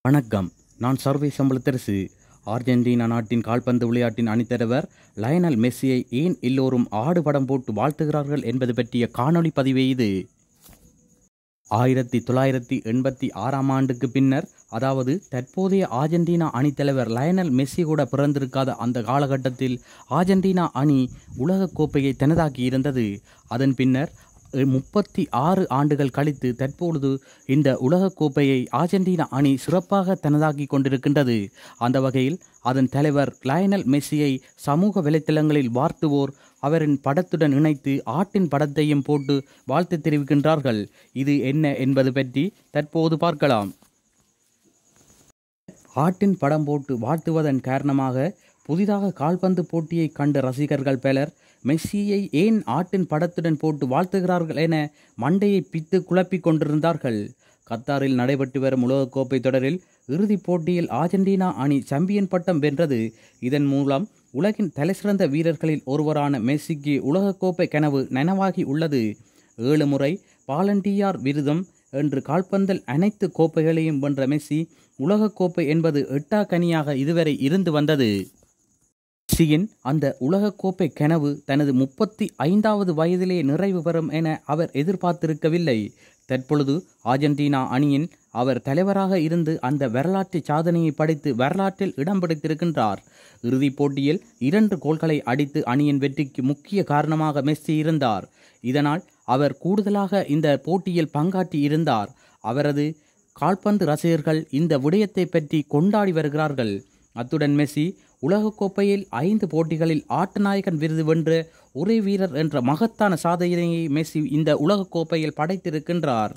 வணக்கம் நான் survey சம்பளத்தரசு Argentina நாட்டின் கால்பந்து விளையாட்டின் அணித்தலைவர் லயனல் மெஸ்ஸியை ஏன் எல்லோரும் ஆடு படம் போட்டு வாழ்த்துகிறார்கள் என்பது பற்றிய காணொளி பதிவே இது ஆயிரத்தி தொள்ளாயிரத்தி எண்பத்தி ஆறாம் ஆண்டுக்கு பின்னர் அதாவது தற்போதைய ஆர்ஜென்டினா அணித்தலைவர் லயனல் மெஸ்ஸி கூட பிறந்திருக்காத அந்த காலகட்டத்தில் ஆர்ஜென்டினா அணி உலகக் கோப்பையை தனதாக்கி இருந்தது அதன் பின்னர் முப்பத்தி ஆறு ஆண்டுகள் கழித்து தற்பொழுது இந்த உலகக் கோப்பையை ஆர்ஜென்டினா அணி சிறப்பாக தனதாக்கி கொண்டிருக்கின்றது அந்த வகையில் அதன் தலைவர் லயனல் மெஸ்ஸியை சமூக வலைத்தளங்களில் வாழ்த்துவோர் அவரின் படத்துடன் இணைத்து ஆட்டின் படத்தையும் போட்டு வாழ்த்து தெரிவிக்கின்றார்கள் இது என்ன என்பது பற்றி தற்போது பார்க்கலாம் ஆட்டின் படம் போட்டு வாழ்த்துவதன் காரணமாக புதிதாக கால்பந்து போட்டியை கண்ட ரசிகர்கள் பலர் மெஸ்ஸியை ஏன் ஆட்டின் படத்துடன் போட்டு வாழ்த்துகிறார்கள் என மண்டையை பித்து குழப்பிக் கொண்டிருந்தார்கள் கத்தாரில் நடைபெற்று வரும் உலகக்கோப்பை தொடரில் இறுதிப் போட்டியில் ஆர்ஜென்டினா அணி சாம்பியன் பட்டம் வென்றது இதன் மூலம் உலகின் தலைசிறந்த வீரர்களில் ஒருவரான மெஸ்ஸிக்கு உலகக்கோப்பை கனவு நனவாகி உள்ளது ஏழு முறை பாலண்டியார் விருதும் என்று கால்பந்தல் அனைத்து கோப்பைகளையும் வென்ற மெஸ்ஸி உலகக்கோப்பை என்பது எட்டா கனியாக இதுவரை இருந்து வந்தது மெஸ்ஸியின் அந்த உலகக்கோப்பை கனவு தனது முப்பத்தி ஐந்தாவது வயதிலே நிறைவு பெறும் என அவர் எதிர்பார்த்திருக்கவில்லை தற்பொழுது ஆர்ஜென்டினா அணியின் அவர் தலைவராக இருந்து அந்த வரலாற்று சாதனையை படைத்து வரலாற்றில் இடம் பிடித்திருக்கின்றார் இறுதிப் போட்டியில் இரண்டு கோல்களை அடித்து அணியின் வெற்றிக்கு முக்கிய காரணமாக மெஸ்ஸி இருந்தார் இதனால் அவர் கூடுதலாக இந்த போட்டியில் பங்காற்றி இருந்தார் அவரது கால்பந்து ரசிகர்கள் இந்த விடயத்தை பற்றி கொண்டாடி வருகிறார்கள் அத்துடன் மெஸ்ஸி உலகக்கோப்பையில் ஐந்து போட்டிகளில் ஆட்டநாயகன் விருது வென்ற ஒரே வீரர் என்ற மகத்தான சாதனையை மெஸ்ஸி இந்த உலகக்கோப்பையில் படைத்திருக்கின்றார்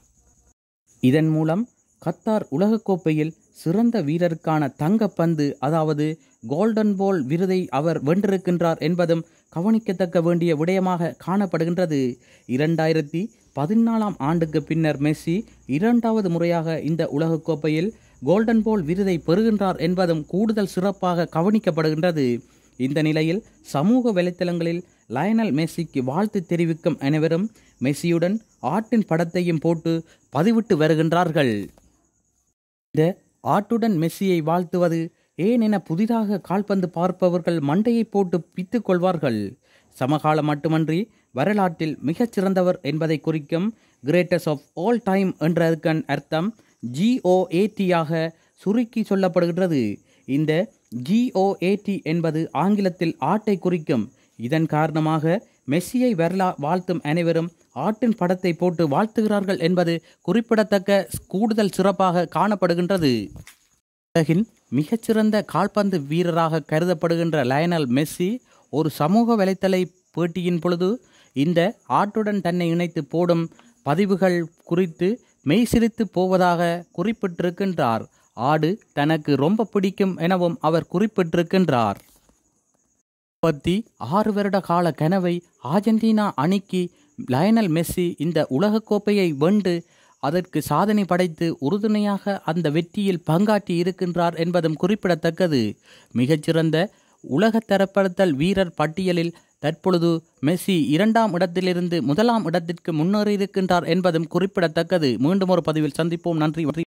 இதன் மூலம் கத்தார் உலகக்கோப்பையில் சிறந்த வீரருக்கான தங்கப்பந்து அதாவது கோல்டன் போல் விருதை அவர் வென்றிருக்கின்றார் என்பதும் கவனிக்கத்தக்க வேண்டிய விடயமாக காணப்படுகின்றது இரண்டாயிரத்தி பதினாலாம் ஆண்டுக்கு பின்னர் மெஸ்ஸி இரண்டாவது முறையாக இந்த உலகக்கோப்பையில் கோல்டன் போல் விருதை பெறுகின்றார் என்பதும் கூடுதல் சிறப்பாக கவனிக்கப்படுகின்றது இந்த நிலையில் சமூக வலைத்தளங்களில் லயனல் மெஸ்ஸிக்கு வாழ்த்து தெரிவிக்கும் அனைவரும் மெஸ்ஸியுடன் ஆட்டின் படத்தையும் போட்டு பதிவிட்டு வருகின்றார்கள் இந்த ஆட்டுடன் மெஸ்ஸியை வாழ்த்துவது ஏன் என புதிதாக கால்பந்து பார்ப்பவர்கள் மண்டையை போட்டு பித்துக் கொள்வார்கள் சமகாலம் மட்டுமன்றி வரலாற்றில் மிகச்சிறந்தவர் என்பதை குறிக்கும் கிரேட்டஸ்ட் ஆஃப் ஆல் டைம் என்றதற்கன் அர்த்தம் ஜிஓஏடியாக சுருக்கி சொல்லப்படுகின்றது இந்த ஜிஓஏடி என்பது ஆங்கிலத்தில் ஆட்டை குறிக்கும் இதன் காரணமாக மெஸ்ஸியை வரலா வாழ்த்தும் அனைவரும் ஆட்டின் படத்தை போட்டு வாழ்த்துகிறார்கள் என்பது குறிப்பிடத்தக்க கூடுதல் சிறப்பாக காணப்படுகின்றது உலகின் மிகச்சிறந்த கால்பந்து வீரராக கருதப்படுகின்ற லயனல் மெஸ்ஸி ஒரு சமூக வலைத்தளை பேட்டியின் பொழுது இந்த ஆட்டுடன் தன்னை இணைத்து போடும் பதிவுகள் குறித்து மெய்சிரித்து போவதாக குறிப்பிட்டிருக்கின்றார் ஆடு தனக்கு ரொம்ப பிடிக்கும் எனவும் அவர் குறிப்பிட்டிருக்கின்றார் முப்பத்தி ஆறு வருட கால கனவை ஆர்ஜென்டினா அணிக்கு லயனல் மெஸ்ஸி இந்த உலகக்கோப்பையை வென்று அதற்கு சாதனை படைத்து உறுதுணையாக அந்த வெற்றியில் பங்காற்றி இருக்கின்றார் என்பதும் குறிப்பிடத்தக்கது மிகச்சிறந்த உலக தரப்படுத்தல் வீரர் பட்டியலில் தற்பொழுது மெஸ்ஸி இரண்டாம் இடத்திலிருந்து முதலாம் இடத்திற்கு முன்னேறியிருக்கின்றார் என்பதும் குறிப்பிடத்தக்கது மீண்டும் ஒரு பதிவில் சந்திப்போம் நன்றி